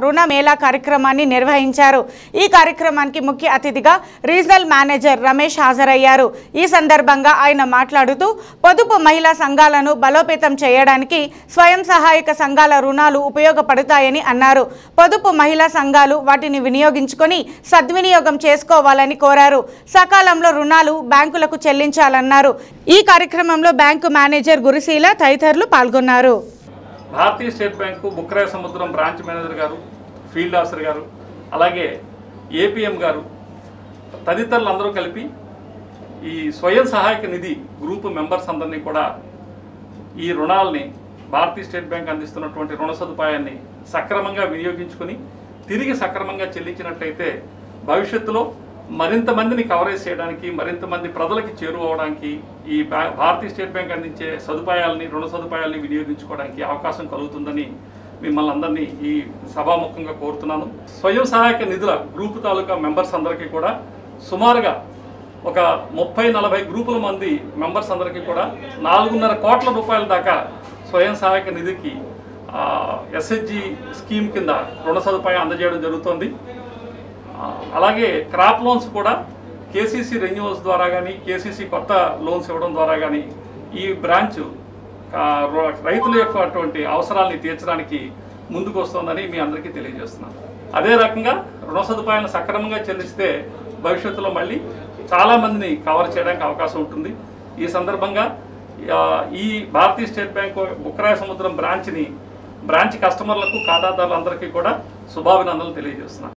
రుణ మేళా కార్యక్రమాన్ని నిర్వహించారు ఈ కార్యక్రమానికి ముఖ్య అతిథిగా రీజనల్ మేనేజర్ రమేష్ హాజరయ్యారు ఈ సందర్భంగా ఆయన మాట్లాడుతూ పొదుపు మహిళా సంఘాలను బలోపేతం చేయడానికి స్వయం సహాయక సంఘాల రుణాలు ఉపయోగపడతాయని అన్నారు పొదుపు మహిళా సంఘాలు వాటిని వినియోగించుకొని సద్వినియోగం చేసుకోవాలని కోరారు సకాలంలో రుణాలు బ్యాంకులకు చెల్లించాలన్నారు ఈ కార్యక్రమంలో బ్యాంకు మేనేజర్ గురుశీల తదితరులు పాల్గొన్నారు భారతీయ state bank Bukkarayasamudram branch manager గారు ఫీల్డ్ ఆఫీసర్ గారు అలాగే ఏపీఎం గారు తదితరులు అందరూ కలిపి ఈ స్వయం సహాయక నిధి గ్రూప్ మెంబర్స్ అందరినీ కూడా ఈ రుణాలని భారతీయ స్టేట్ బ్యాంక్ అందిస్తున్నటువంటి రుణ సదుపాయాన్ని సక్రమంగా వినియోగించుకుని తిరిగి సక్రమంగా చెల్లించినట్లయితే భవిష్యత్తులో మరింత మందిని కవరేజ్ చేయడానికి మరింత మంది ప్రజలకి చేరువవడానికి ఈ బ్యా- భారతీయ స్టేట్ బ్యాంక్ అందించే సదుపాయాలని రుణ సదుపాయాలని వినియోగించుకోవడానికి అవకాశం కలుగుతుందని మిమ్మల్ని అందరినీ ఈ సభాముఖంగా కోరుతున్నాను స్వయం సహాయక నిధుల గ్రూప్ తాలూకా మెంబర్స్ అందరికీ కూడా సుమారుగా ఒక ముప్పై నలభై గ్రూపుల మంది మెంబర్స్ అందరికీ కూడా నాలుగున్నర కోట్ల రూపాయల దాకా స్వయం సహాయక నిధికి ఎస్హెచ్జి స్కీమ్ కింద రుణ సదుపాయం అందజేయడం జరుగుతోంది ఆ, అలాగే క్రాప్ లోన్స్ కూడా కేసీసీ రెన్యువల్స్ ద్వారా కానీ కేసీసీ కొత్త లోన్స్ ఇవ్వడం ద్వారా కానీ ఈ బ్రాంచ్ ఆ, ర- రైతుల యొక్క అటువంటి అవసరాల్ని తీర్చడానికి ముందుకు వస్తుందని మీ అందరికీ తెలియజేస్తున్నాను అదే రకంగా రుణ సదుపాయాలను సక్రమంగా చెల్లిస్తే భవిష్యత్తులో మళ్ళీ చాలా మందిని కవర్ చేయడానికి అవకాశం ఉంటుంది ఈ సందర్భంగా ఆ, ఈ భారతీయ స్టేట్ బ్యాంక్ బుక్రాయ సముద్రం బ్రాంచ్ని బ్రాంచ్ కస్టమర్లకు ఖాతాదారులందరికీ కూడా శుభాభినందనలు తెలియజేస్తున్నాను